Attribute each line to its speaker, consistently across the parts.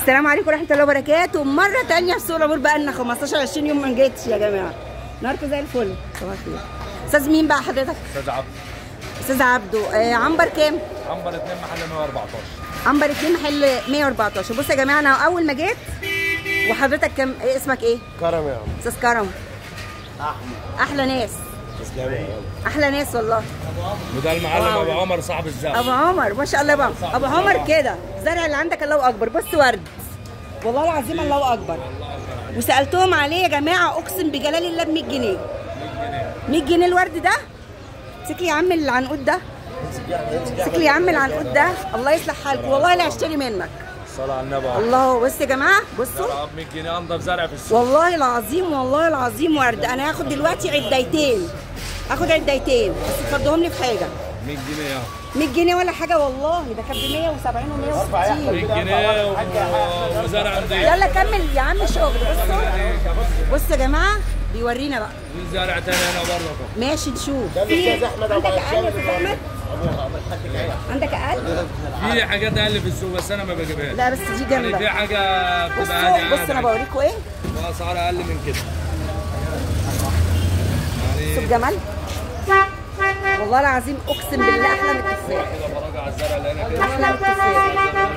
Speaker 1: السلام عليكم ورحمه الله وبركاته مره تانية في سوق العبور بقى لنا 15 20 يوم ما جيتش يا جماعه نهاركم زي الفل صباح الخير استاذ مين بقى حضرتك
Speaker 2: استاذ عبد
Speaker 1: استاذ عبده آه عنبر كام
Speaker 2: عنبر 2 محل 114
Speaker 1: عنبر 2 محل 114 بصوا يا جماعه انا اول ما جيت وحضرتك كام إيه اسمك ايه
Speaker 3: كرم يا عم
Speaker 1: استاذ كرم
Speaker 3: احمد
Speaker 1: احلى ناس
Speaker 3: تسلم يا عم
Speaker 1: احلى ناس والله
Speaker 2: وده المعلم ابو عمر صاحب الزرع
Speaker 1: ابو عمر ما شاء الله بقى ابو عمر كده الزرع اللي عندك الله اكبر بص ورد والله العظيم الله اكبر وسالتهم عليه يا جماعه اقسم بجلال الله ب 100 جنيه 100 جنيه الورد ده امسك لي يا عم العنقود ده امسك لي يا عم العنقود ده الله يصلح حالك والله لا اشتري منك
Speaker 2: الصلاه على النبي
Speaker 1: الله بص يا جماعه بصوا
Speaker 2: زرع ب 100 جنيه انضف زرع في السوق
Speaker 1: والله العظيم والله العظيم ورد انا هاخد دلوقتي عدايتين هاخد عدايتين بس تفضهم لي في حاجه
Speaker 2: 100 جنيه يا
Speaker 1: 100 جنيه ولا حاجه والله ده كان ب 170 و 160
Speaker 2: 100 جنيه و- وزرع نضيف
Speaker 1: يلا كمل يا عم شغل بصوا بصوا يا جماعه بيورينا بقى
Speaker 2: في زرع تاني هنا برضه
Speaker 1: ماشي نشوف
Speaker 3: ده الاستاذ احمد ابو
Speaker 1: عندك اقل
Speaker 3: عشان
Speaker 1: يا أستاذ احمد عندك اقل
Speaker 2: في حاجات اقل في السوق بس انا ما بجيبهاش
Speaker 1: لا بس دي
Speaker 2: يعني
Speaker 1: جامده
Speaker 2: في حاجه بتبقى
Speaker 1: بصوا
Speaker 2: عادي
Speaker 1: بصوا انا
Speaker 2: عادي
Speaker 1: بوريكم ايه
Speaker 2: واسعار اقل من كده
Speaker 1: بصوا الجمال والله العظيم اقسم بالله احلى من التفاح
Speaker 2: كده براجع على الزرع اللي هنا كده
Speaker 1: احلى من التفاح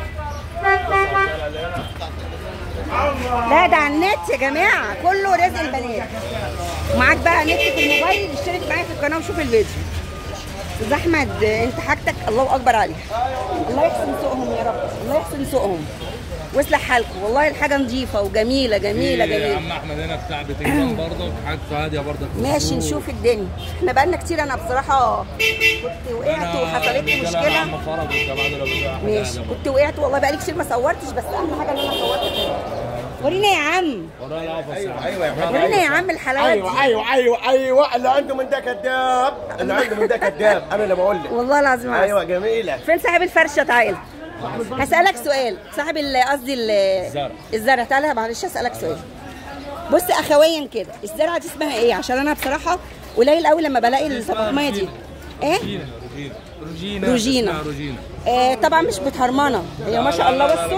Speaker 1: لا ده على النت يا جماعه كله رزق البنات معاك بقى نت في الموبايل اشترك معايا في القناه وشوف الفيديو استاذ احمد انت حاجتك الله اكبر عليك الله يحسن سوقهم يا رب الله يحسن سوقهم ويصلح حالكم والله الحاجه نظيفه وجميله جميله
Speaker 2: في
Speaker 1: جميله
Speaker 2: عم احمد هنا بتاع بتنجان برضه حاجته هاديه برضه في
Speaker 1: ماشي
Speaker 2: السوق.
Speaker 1: نشوف الدنيا احنا بقالنا كتير انا بصراحه كنت وقعت وحصلت لي مشكله
Speaker 2: عم فرج والجماعه دول بيبيعوا حاجة
Speaker 1: ماشي
Speaker 2: هادية
Speaker 1: كنت وقعت والله بقالي كتير ما صورتش بس اهم حاجه ان انا صورت ورينا يا عم
Speaker 2: برضه. ورايا القفص يا عم.
Speaker 3: ايوه يا حاج
Speaker 1: ورينا يا عم الحلاوات
Speaker 3: ايوه
Speaker 1: دي
Speaker 3: ايوه ايوه ايوه اللي عنده من ده كذاب اللي عنده من ده كذاب انا اللي بقول لك
Speaker 1: والله العظيم عسل.
Speaker 3: ايوه جميله
Speaker 1: فين صاحب الفرشه تعال هسألك سؤال صاحب ال- قصدي ال-
Speaker 2: الزرع.
Speaker 1: الزرع تعالى معلش هسألك سؤال بص اخويا كده الزرعه دي اسمها ايه عشان انا بصراحه قليل قوي لما بلاقي الطماطميه دي ايه
Speaker 2: روجينا روجينا
Speaker 1: روجينا.
Speaker 2: اسمها روجينا
Speaker 1: آه طبعا مش متهرمنه هي ما شاء الله بصوا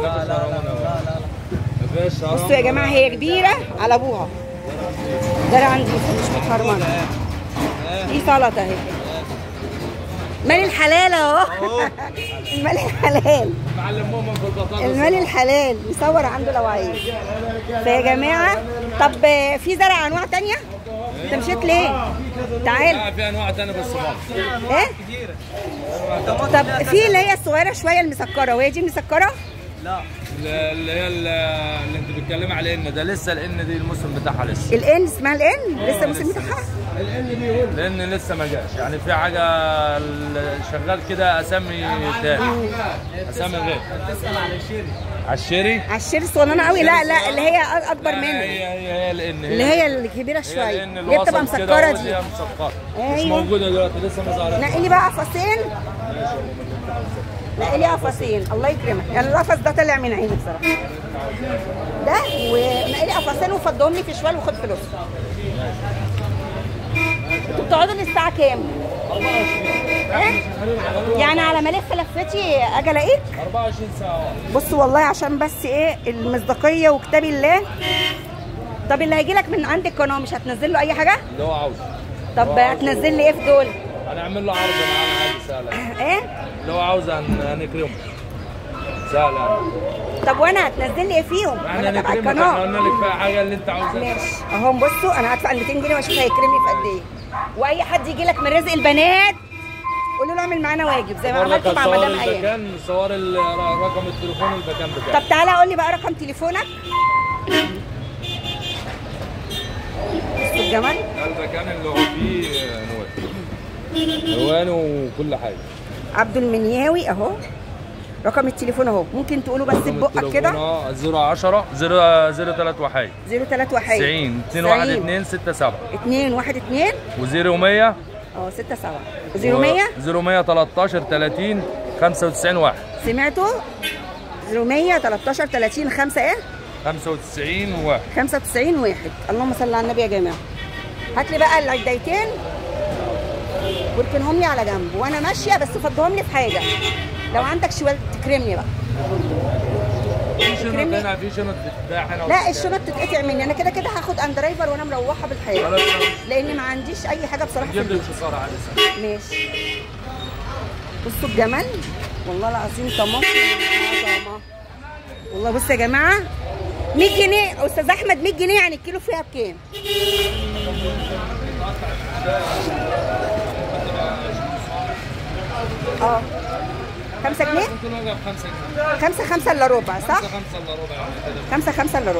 Speaker 2: مفيش
Speaker 1: بصوا يا جماعه هي كبيره على ابوها زرعه نضيفه مش متهرمنه دي سلطه اهي مال الحلال اهو المال الحلال
Speaker 2: معلم مؤمن في البطاطس
Speaker 1: المال الحلال يصور عنده لو عايز فيا جماعه طب آه، في زرع انواع تانية انت مشيت ليه تعال
Speaker 2: لا في انواع تانية بس بعض
Speaker 1: ايه طب في اللي هي الصغيره شويه المسكره وهي دي المسكره
Speaker 2: اللي هي ال- اللي انت بتتكلمي عليه ان ده لسه لان دي الموسم بتاعها لسه
Speaker 1: الان اسمها الان لسه الموسم بتاعها
Speaker 2: لان لسه ما جاش يعني في حاجه ال- شغال كده اسامي تاني اسامي غير على الشيري
Speaker 1: على الشير الصغننه قوي لا لا اللي هي اكبر
Speaker 2: لا،
Speaker 1: منه
Speaker 2: هي هي هي لان
Speaker 1: اللي هي الكبيره شويه
Speaker 2: لان
Speaker 1: اللي هي بتبقى
Speaker 2: الوسط كده
Speaker 1: مسكره
Speaker 2: واللي
Speaker 1: دي
Speaker 2: هي مسكره مش
Speaker 1: أيوة.
Speaker 2: موجوده دلوقتي لسه ما ظهرتش
Speaker 1: نقي لي بقى قفصين نقي لي قفصين الله يكرمك يعني القفص ده طلع من عيني بصراحه ده ونقي لي قفصين وفضهم لي في شوال وخد فلوس انتوا بتقعدوا للساعه كام؟ إيه؟ يعني على ما الف لفتي اجي الاقيك
Speaker 2: 24 ساعه
Speaker 1: بصوا والله عشان بس ايه المصداقيه وكتاب الله طب اللي هيجي لك من عند القناه مش هتنزل له اي حاجه؟
Speaker 2: اللي هو عاوزه
Speaker 1: طب هتنزل لي ايه في دول؟
Speaker 2: هنعمل له عرض معانا عادي سهله
Speaker 1: ايه؟
Speaker 2: اللي هو عاوزه هن- هنكرمه سهله
Speaker 1: طب وانا هتنزل لي ايه فيهم؟
Speaker 2: احنا
Speaker 1: انا تبع
Speaker 2: هنكرمك احنا
Speaker 1: القناه
Speaker 2: قلنا لك بقى حاجه اللي انت عاوزها
Speaker 1: ماشي اهو بصوا انا هدفع ال 200 جنيه واشوف هيكرمني في قد ايه واي حد يجي لك من رزق البنات قولوا له اعمل معانا واجب زي ما
Speaker 2: صور لك
Speaker 1: عملت مع
Speaker 2: صور
Speaker 1: مدام ايام
Speaker 2: المكان صور ال- رقم التليفون المكان
Speaker 1: طب
Speaker 2: بتاعك
Speaker 1: تعالى قول لي بقى رقم تليفونك بصوا الجمال
Speaker 2: ده المكان اللي هو فيه الوان الوان وكل حاجه
Speaker 1: عبد المنياوي اهو رقم التليفون اهو ممكن تقولوا بس ببقك كده
Speaker 2: 010 0 واحد
Speaker 1: 03 1
Speaker 2: 90 2 1 2 6 7
Speaker 1: 2 1 2
Speaker 2: و0100
Speaker 1: اه 6 7 0100
Speaker 2: 0113 30 95 1
Speaker 1: سمعتوا 0100 13 30 5 ايه
Speaker 2: 95 1
Speaker 1: 95 واحد اللهم صل على النبي يا جماعه هات لي بقى العدايتين واركنهم لي على جنب وانا ماشيه بس فضهم لي في حاجه لو عندك شوال تكرمني بقى
Speaker 2: في شنو
Speaker 1: يعني
Speaker 2: هنا في شنط بتتباع هنا
Speaker 1: لا
Speaker 2: وبتتباع.
Speaker 1: الشنط تتقطع مني انا كده كده هاخد اندرايفر وانا مروحه بالحياه
Speaker 2: خلاص
Speaker 1: لان ما عنديش اي حاجه بصراحه في
Speaker 2: جيب لي
Speaker 1: البيت
Speaker 2: شصارة عادي سنة.
Speaker 1: ماشي بصوا الجمل والله العظيم طماطم عظمه والله بصوا يا جماعه 100 جنيه استاذ احمد 100 جنيه يعني الكيلو فيها بكام؟ اه 5 جنيه؟
Speaker 2: ممكن اوقف 5 جنيه
Speaker 1: 5 5 الا ربع صح؟
Speaker 2: 5 الا ربع يعني كده
Speaker 1: خمسة خمسة الا ربع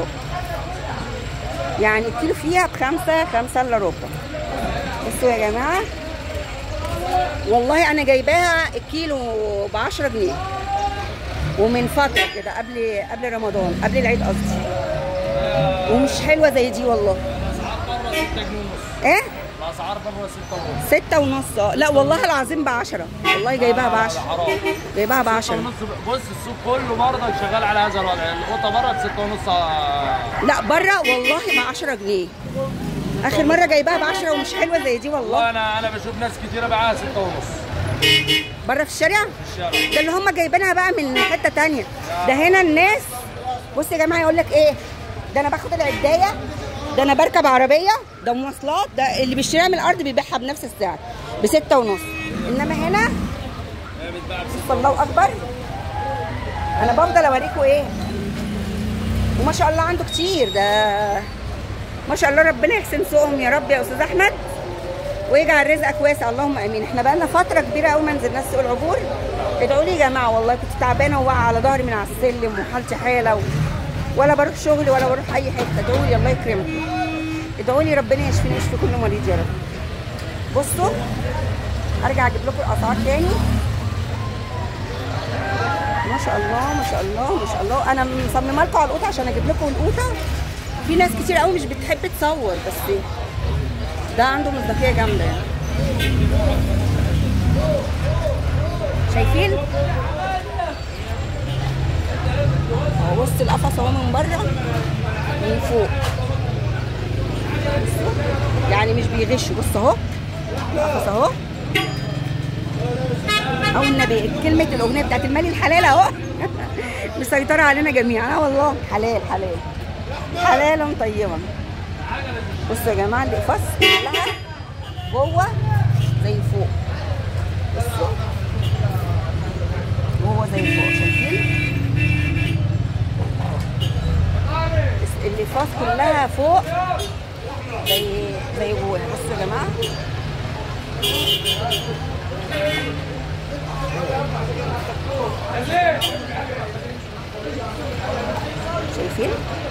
Speaker 1: يعني الكيلو فيها بخمسة خمسة الا ربع بصوا يا جماعة والله أنا جايباها الكيلو بعشرة جنيه ومن فترة كده قبل قبل رمضان قبل العيد قصدي ومش حلوة زي دي والله
Speaker 2: الاسعار بره 6 جنيه ونص
Speaker 1: ايه
Speaker 2: الاسعار بره 6 ونص
Speaker 1: ستة ونص اه لا والله العظيم بعشرة والله جايباها بعشرة
Speaker 2: حرام
Speaker 1: جايباها
Speaker 2: 6
Speaker 1: بعشرة
Speaker 2: ونص بص السوق كله برضك شغال على هذا الوضع القطه بره ب 6 ونص آه،
Speaker 1: لا بره والله بعشرة جنيه آخر مرة جايباها بعشرة ومش حلوة زي دي والله
Speaker 2: والله انا انا بشوف ناس كتيره باعها 6 ونص
Speaker 1: بره في الشارع
Speaker 2: في الشارع
Speaker 1: ده اللي هم جايبينها بقى من حته تانية ده هنا الناس بص يا جماعه يقول لك ايه ده انا باخد العدايه ده انا بركب عربيه ده مواصلات ده اللي بيشتريها من الارض بيبيعها بنفس السعر بستة ونص انما هنا
Speaker 2: هي بتباع ب
Speaker 1: بسم الله اكبر انا بفضل اوريكم ايه وما شاء الله عنده كتير ده ما شاء الله ربنا يحسن سوقهم يا رب يا استاذ احمد ويجعل رزقك واسع اللهم امين احنا بقالنا فتره كبيره قوي ما نزلناش سوق العبور ادعوا لي يا جماعه والله كنت تعبانه وواقعه على ظهري من على السلم وحالتي حاله و... ولا بروح شغلي ولا بروح اي حته ادعوا لي الله يكرمكم ادعوا لي ربنا يشفيني ويشفي كل مريض يا رب بصوا ارجع اجيب لكم الاسعار تاني ما شاء الله ما شاء الله ما شاء الله انا مصممه لكم على القوطه عشان اجيب لكم القوطه في ناس كتير قوي مش بتحب تصور بس ده عنده مصداقيه جامده يعني شايفين اهو بص القفص اهو من بره من فوق بصوا يعني مش بيغشوا بص اهو القفص اهو او النبي كلمه الاغنيه بتاعت المال الحلال اهو مسيطره علينا جميعا اه والله حلال حلال حلال طيبا بصوا يا جماعه الاقفاص كلها جوه زي فوق بصوا جوه زي فوق شايفين بس الاقفاص كلها فوق زي زي جوه بصوا يا جماعه شايفين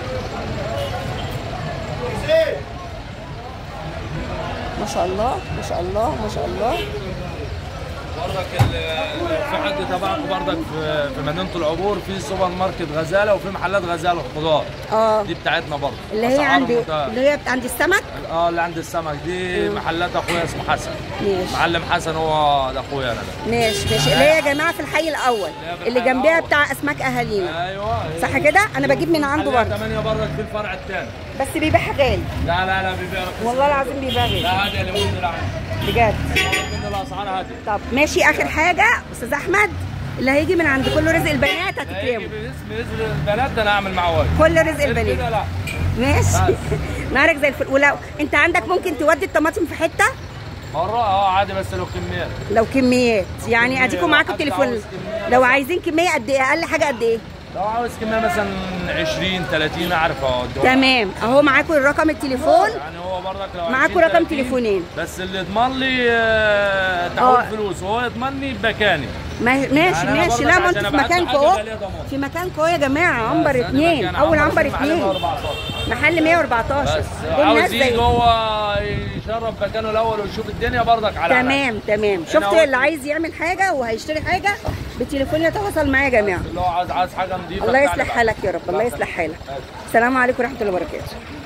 Speaker 1: ما شاء الله ما شاء الله ما شاء الله
Speaker 2: برضك ال- في حد تبعكم برضك في في مدينه العبور في سوبر ماركت غزاله وفي محلات غزاله خضار
Speaker 1: اه
Speaker 2: دي بتاعتنا برضه
Speaker 1: اللي هي
Speaker 2: أسعار
Speaker 1: عند
Speaker 2: ممتازة.
Speaker 1: اللي هي عند السمك
Speaker 2: اه اللي عند السمك دي محلات اخويا اسمه حسن
Speaker 1: ماشي
Speaker 2: معلم حسن هو ده اخويا انا ده
Speaker 1: ماشي ماشي اللي هي يا جماعه في الحي الاول
Speaker 2: اللي هي في
Speaker 1: اللي
Speaker 2: الحي
Speaker 1: جنبها
Speaker 2: الأول.
Speaker 1: بتاع اسماك اهالينا
Speaker 2: ايوه
Speaker 1: صح كده انا بجيب من عنده برضه
Speaker 2: 8 برضك في الفرع الثاني
Speaker 1: بس بيبيعها غالي
Speaker 2: لا لا لا بيبيع رخيص
Speaker 1: والله العظيم بيبيع غالي
Speaker 2: لا هادي اليومين دول عندي
Speaker 1: بجد
Speaker 2: من الاسعار هادي
Speaker 1: طب ماشي اخر حاجه استاذ احمد اللي هيجي من عند كل رزق البنات
Speaker 2: هيجي
Speaker 1: هتكرمه
Speaker 2: باسم اسم البنات ده انا اعمل معاه واجب
Speaker 1: كل رزق
Speaker 2: غير كده
Speaker 1: البنات
Speaker 2: لا
Speaker 1: ماشي نهارك زي الفل ولو انت عندك ممكن تودي الطماطم في حته
Speaker 2: مره اه عادي بس لو كميات
Speaker 1: لو كميات يعني اديكم
Speaker 2: لو
Speaker 1: معاكم
Speaker 2: حد
Speaker 1: التليفون
Speaker 2: عاوز كمية
Speaker 1: لو عايزين كميه قد ايه اقل حاجه قد ايه
Speaker 2: لو عاوز كميه مثلا 20 30 اعرف اقعد
Speaker 1: تمام اهو معاكم الرقم التليفون
Speaker 2: يعني هو برضك لو
Speaker 1: معاكوا
Speaker 2: 20
Speaker 1: رقم
Speaker 2: 30
Speaker 1: تليفونين.
Speaker 2: بس اللي يضمن لي آه، تحويل
Speaker 1: آه.
Speaker 2: فلوس وهو يضمن لي بمكاني
Speaker 1: ما- ماشي
Speaker 2: يعني أنا
Speaker 1: ماشي
Speaker 2: برضك
Speaker 1: لا ما
Speaker 2: عشان
Speaker 1: انتوا في
Speaker 2: أبعت له
Speaker 1: مكانكم
Speaker 2: حاجة
Speaker 1: اهو
Speaker 2: يبقى ليا ضمان.
Speaker 1: في مكانكم اهو يا جماعه عنبر
Speaker 2: بس أنا
Speaker 1: اتنين
Speaker 2: مكان
Speaker 1: اول
Speaker 2: عنبر
Speaker 1: عنبر
Speaker 2: في محل
Speaker 1: اتنين
Speaker 2: 114.
Speaker 1: محل 114
Speaker 2: بس
Speaker 1: دول ناس
Speaker 2: عاوز
Speaker 1: زي
Speaker 2: يجي هو يشرف مكانه الاول ويشوف الدنيا برضك على على.
Speaker 1: تمام تمام
Speaker 2: هنا
Speaker 1: شفتوا
Speaker 2: هو-
Speaker 1: اللي عايز يعمل حاجه وهيشتري حاجه بالتليفون يتواصل معايا يا جماعه
Speaker 2: اللي هو عايز عايز حاجه نظيفه
Speaker 1: الله
Speaker 2: بتاع
Speaker 1: يصلح
Speaker 2: اللي
Speaker 1: حالك يا رب الله
Speaker 2: بعد.
Speaker 1: يصلح حالك السلام عليكم ورحمه الله وبركاته